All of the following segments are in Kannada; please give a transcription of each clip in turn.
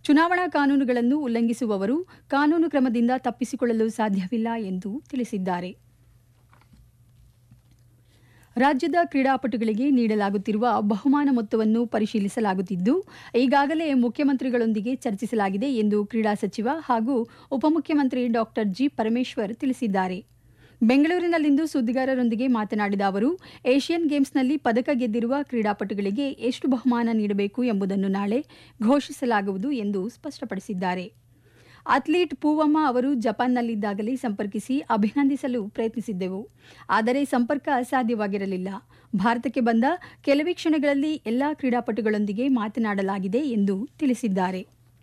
ಚುನಾವಣಾ ಕಾನೂನುಗಳನ್ನು ಉಲ್ಲಂಘಿಸುವವರು ಕಾನೂನು ಕ್ರಮದಿಂದ ತಪ್ಪಿಸಿಕೊಳ್ಳಲು ಸಾಧ್ಯವಿಲ್ಲ ಎಂದು ತಿಳಿಸಿದ್ದಾರೆ ರಾಜ್ಯದ ಕ್ರೀಡಾಪಟುಗಳಿಗೆ ನೀಡಲಾಗುತ್ತಿರುವ ಬಹುಮಾನ ಮೊತ್ತವನ್ನು ಪರಿಶೀಲಿಸಲಾಗುತ್ತಿದ್ದು ಈಗಾಗಲೇ ಮುಖ್ಯಮಂತ್ರಿಗಳೊಂದಿಗೆ ಚರ್ಚಿಸಲಾಗಿದೆ ಎಂದು ಕ್ರೀಡಾ ಸಚಿವ ಹಾಗೂ ಉಪಮುಖ್ಯಮಂತ್ರಿ ಡಾಕ್ಟರ್ ಜಿ ಪರಮೇಶ್ವರ್ ತಿಳಿಸಿದ್ದಾರೆ ಬೆಂಗಳೂರಿನಲ್ಲಿಂದು ಸುದ್ದಿಗಾರರೊಂದಿಗೆ ಮಾತನಾಡಿದ ಅವರು ಏಷ್ಯನ್ ಗೇಮ್ಸ್ನಲ್ಲಿ ಪದಕ ಗೆದ್ದಿರುವ ಕ್ರೀಡಾಪಟುಗಳಿಗೆ ಎಷ್ಟು ಬಹುಮಾನ ನೀಡಬೇಕು ಎಂಬುದನ್ನು ನಾಳೆ ಘೋಷಿಸಲಾಗುವುದು ಎಂದು ಸ್ಪಷ್ಟಪಡಿಸಿದ್ದಾರೆ ಅಥ್ಲೀಟ್ ಪೂವಮ್ಮ ಅವರು ಜಪಾನ್ನಲ್ಲಿದ್ದಾಗಲೇ ಸಂಪರ್ಕಿಸಿ ಅಭಿನಂದಿಸಲು ಪ್ರಯತ್ನಿಸಿದ್ದೆವು ಆದರೆ ಸಂಪರ್ಕ ಸಾಧ್ಯವಾಗಿರಲಿಲ್ಲ ಭಾರತಕ್ಕೆ ಬಂದ ಕೆಲವೇ ಕ್ಷಣಗಳಲ್ಲಿ ಎಲ್ಲಾ ಕ್ರೀಡಾಪಟುಗಳೊಂದಿಗೆ ಮಾತನಾಡಲಾಗಿದೆ ಎಂದು ತಿಳಿಸಿದ್ದಾರೆ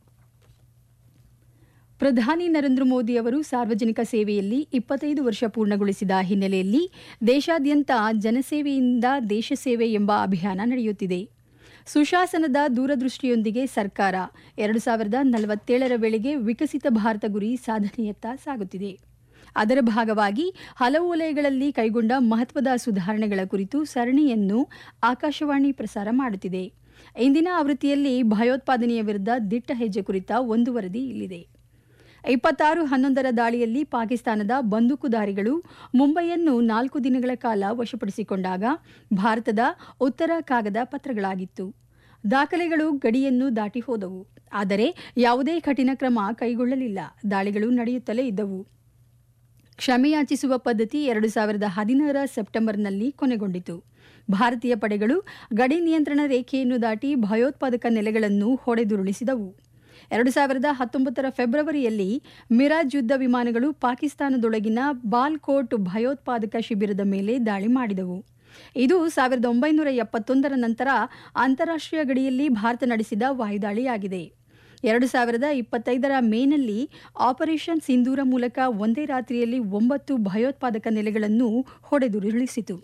ಪ್ರಧಾನಿ ನರೇಂದ್ರ ಮೋದಿ ಅವರು ಸಾರ್ವಜನಿಕ ಸೇವೆಯಲ್ಲಿ ಇಪ್ಪತ್ತೈದು ವರ್ಷ ಪೂರ್ಣಗೊಳಿಸಿದ ಹಿನ್ನೆಲೆಯಲ್ಲಿ ದೇಶಾದ್ಯಂತ ಜನಸೇವೆಯಿಂದ ದೇಶ ಸೇವೆ ಎಂಬ ಅಭಿಯಾನ ನಡೆಯುತ್ತಿದೆ ಸುಶಾಸನದ ದೂರದೃಷ್ಟಿಯೊಂದಿಗೆ ಸರ್ಕಾರ ಎರಡು ಸಾವಿರದ ನಲವತ್ತೇಳರ ವೇಳೆಗೆ ವಿಕಸಿತ ಭಾರತ ಗುರಿ ಸಾಧನೆಯತ್ತ ಸಾಗುತ್ತಿದೆ ಅದರ ಭಾಗವಾಗಿ ಹಲವು ವಲಯಗಳಲ್ಲಿ ಕೈಗೊಂಡ ಮಹತ್ವದ ಸುಧಾರಣೆಗಳ ಕುರಿತು ಸರಣಿಯನ್ನು ಆಕಾಶವಾಣಿ ಪ್ರಸಾರ ಮಾಡುತ್ತಿದೆ ಇಂದಿನ ಆವೃತ್ತಿಯಲ್ಲಿ ಭಯೋತ್ಪಾದನೆಯ ವಿರುದ್ಧ ದಿಟ್ಟ ಹೆಜ್ಜೆ ಕುರಿತ ಒಂದು ವರದಿ ಇಲ್ಲಿದೆ ಇಪ್ಪತ್ತಾರು ಹನ್ನೊಂದರ ದಾಳಿಯಲ್ಲಿ ಪಾಕಿಸ್ತಾನದ ಬಂದೂಕುದಾರಿಗಳು ಮುಂಬೈಯನ್ನು ನಾಲ್ಕು ದಿನಗಳ ಕಾಲ ವಶಪಡಿಸಿಕೊಂಡಾಗ ಭಾರತದ ಉತ್ತರ ಕಾಗದ ಪತ್ರಗಳಾಗಿತ್ತು ದಾಖಲೆಗಳು ಗಡಿಯನ್ನು ದಾಟಿ ಹೋದವು ಆದರೆ ಯಾವುದೇ ಕಠಿಣ ಕ್ರಮ ಕೈಗೊಳ್ಳಲಿಲ್ಲ ದಾಳಿಗಳು ನಡೆಯುತ್ತಲೇ ಇದ್ದವು ಕ್ಷಮೆಯಾಚಿಸುವ ಪದ್ಧತಿ ಎರಡು ಸಾವಿರದ ಹದಿನಾರ ಸೆಪ್ಟೆಂಬರ್ನಲ್ಲಿ ಕೊನೆಗೊಂಡಿತು ಭಾರತೀಯ ಪಡೆಗಳು ಗಡಿ ನಿಯಂತ್ರಣ ರೇಖೆಯನ್ನು ದಾಟಿ ಭಯೋತ್ಪಾದಕ ನೆಲೆಗಳನ್ನು ಹೊಡೆದುರುಳಿಸಿದವು ಎರಡು ಸಾವಿರದ ಹತ್ತೊಂಬತ್ತರ ಫೆಬ್ರವರಿಯಲ್ಲಿ ಮಿರಾಜ್ ಯುದ್ಧ ವಿಮಾನಗಳು ಪಾಕಿಸ್ತಾನದೊಳಗಿನ ಬಾಲ್ಕೋಟ್ ಭಯೋತ್ಪಾದಕ ಶಿಬಿರದ ಮೇಲೆ ದಾಳಿ ಮಾಡಿದವು ಇದು ಸಾವಿರದ ಒಂಬೈನೂರ ಎಪ್ಪತ್ತೊಂದರ ನಂತರ ಅಂತಾರಾಷ್ಟ್ರೀಯ ಗಡಿಯಲ್ಲಿ ಭಾರತ ನಡೆಸಿದ ವಾಯುದಾಳಿಯಾಗಿದೆ ಎರಡು ಸಾವಿರದ ಇಪ್ಪತ್ತೈದರ ಮೇನಲ್ಲಿ ಆಪರೇಷನ್ ಸಿಂಧೂರ ಮೂಲಕ ಒಂದೇ ರಾತ್ರಿಯಲ್ಲಿ ಒಂಬತ್ತು ಭಯೋತ್ಪಾದಕ ನೆಲೆಗಳನ್ನು ಹೊಡೆದುರುಳಿಸಿತು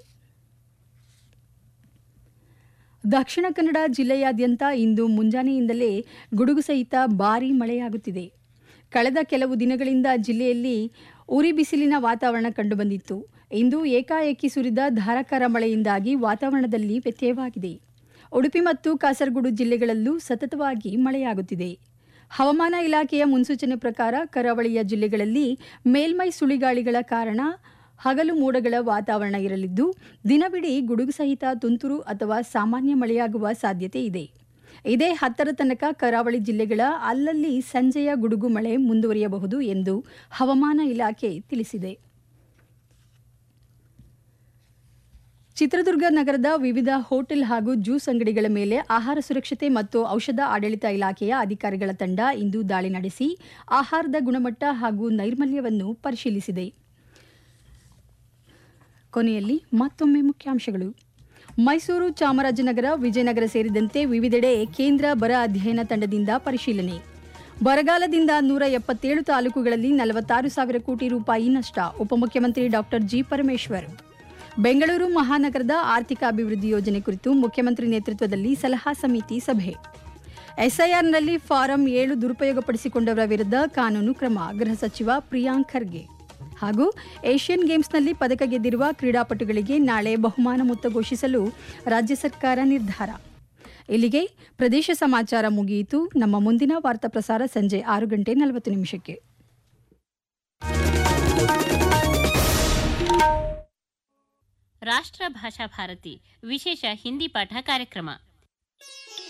ದಕ್ಷಿಣ ಕನ್ನಡ ಜಿಲ್ಲೆಯಾದ್ಯಂತ ಇಂದು ಮುಂಜಾನೆಯಿಂದಲೇ ಗುಡುಗು ಸಹಿತ ಭಾರೀ ಮಳೆಯಾಗುತ್ತಿದೆ ಕಳೆದ ಕೆಲವು ದಿನಗಳಿಂದ ಜಿಲ್ಲೆಯಲ್ಲಿ ಉರಿ ಬಿಸಿಲಿನ ವಾತಾವರಣ ಕಂಡುಬಂದಿತ್ತು ಇಂದು ಏಕಾಏಕಿ ಸುರಿದ ಧಾರಾಕಾರ ಮಳೆಯಿಂದಾಗಿ ವಾತಾವರಣದಲ್ಲಿ ವ್ಯತ್ಯಯವಾಗಿದೆ ಉಡುಪಿ ಮತ್ತು ಕಾಸರಗೋಡು ಜಿಲ್ಲೆಗಳಲ್ಲೂ ಸತತವಾಗಿ ಮಳೆಯಾಗುತ್ತಿದೆ ಹವಾಮಾನ ಇಲಾಖೆಯ ಮುನ್ಸೂಚನೆ ಪ್ರಕಾರ ಕರಾವಳಿಯ ಜಿಲ್ಲೆಗಳಲ್ಲಿ ಮೇಲ್ಮೈ ಸುಳಿಗಾಳಿಗಳ ಕಾರಣ ಹಗಲು ಮೋಡಗಳ ವಾತಾವರಣ ಇರಲಿದ್ದು ದಿನವಿಡೀ ಗುಡುಗು ಸಹಿತ ತುಂತುರು ಅಥವಾ ಸಾಮಾನ್ಯ ಮಳೆಯಾಗುವ ಸಾಧ್ಯತೆ ಇದೆ ಇದೇ ಹತ್ತರ ತನಕ ಕರಾವಳಿ ಜಿಲ್ಲೆಗಳ ಅಲ್ಲಲ್ಲಿ ಸಂಜೆಯ ಗುಡುಗು ಮಳೆ ಮುಂದುವರಿಯಬಹುದು ಎಂದು ಹವಾಮಾನ ಇಲಾಖೆ ತಿಳಿಸಿದೆ ಚಿತ್ರದುರ್ಗ ನಗರದ ವಿವಿಧ ಹೋಟೆಲ್ ಹಾಗೂ ಜ್ಯೂಸ್ ಅಂಗಡಿಗಳ ಮೇಲೆ ಆಹಾರ ಸುರಕ್ಷತೆ ಮತ್ತು ಔಷಧ ಆಡಳಿತ ಇಲಾಖೆಯ ಅಧಿಕಾರಿಗಳ ತಂಡ ಇಂದು ದಾಳಿ ನಡೆಸಿ ಆಹಾರದ ಗುಣಮಟ್ಟ ಹಾಗೂ ನೈರ್ಮಲ್ಯವನ್ನು ಪರಿಶೀಲಿಸಿದೆ ಕೊನೆಯಲ್ಲಿ ಮತ್ತೊಮ್ಮೆ ಮುಖ್ಯಾಂಶಗಳು ಮೈಸೂರು ಚಾಮರಾಜನಗರ ವಿಜಯನಗರ ಸೇರಿದಂತೆ ವಿವಿಧೆಡೆ ಕೇಂದ್ರ ಬರ ಅಧ್ಯಯನ ತಂಡದಿಂದ ಪರಿಶೀಲನೆ ಬರಗಾಲದಿಂದ ನೂರ ಎಪ್ಪತ್ತೇಳು ತಾಲೂಕುಗಳಲ್ಲಿ ನಲವತ್ತಾರು ಸಾವಿರ ಕೋಟಿ ರೂಪಾಯಿ ನಷ್ಟ ಉಪಮುಖ್ಯಮಂತ್ರಿ ಡಾಕ್ಟರ್ ಜಿ ಪರಮೇಶ್ವರ್ ಬೆಂಗಳೂರು ಮಹಾನಗರದ ಆರ್ಥಿಕ ಅಭಿವೃದ್ಧಿ ಯೋಜನೆ ಕುರಿತು ಮುಖ್ಯಮಂತ್ರಿ ನೇತೃತ್ವದಲ್ಲಿ ಸಲಹಾ ಸಮಿತಿ ಸಭೆ ಎಸ್ಐಆರ್ನಲ್ಲಿ ಫಾರಂ ಏಳು ದುರುಪಯೋಗಪಡಿಸಿಕೊಂಡವರ ವಿರುದ್ಧ ಕಾನೂನು ಕ್ರಮ ಗೃಹ ಸಚಿವ ಪ್ರಿಯಾಂಕ್ ಖರ್ಗೆ ಹಾಗೂ ಏಷ್ಯನ್ ಗೇಮ್ಸ್ನಲ್ಲಿ ಪದಕ ಗೆದ್ದಿರುವ ಕ್ರೀಡಾಪಟುಗಳಿಗೆ ನಾಳೆ ಬಹುಮಾನ ಮೊತ್ತ ಘೋಷಿಸಲು ರಾಜ್ಯ ಸರ್ಕಾರ ನಿರ್ಧಾರ ಇಲ್ಲಿಗೆ ಪ್ರದೇಶ ಸಮಾಚಾರ ಮುಗಿಯಿತು ನಮ್ಮ ಮುಂದಿನ ವಾರ್ತಾ ಪ್ರಸಾರ ಸಂಜೆ ಆರು ಗಂಟೆ ನಲವತ್ತು ನಿಮಿಷಕ್ಕೆ ರಾಷ್ಟ್ರ ಭಾಷಾ ಭಾರತಿ ವಿಶೇಷ ಹಿಂದಿ ಪಾಠ ಕಾರ್ಯಕ್ರಮ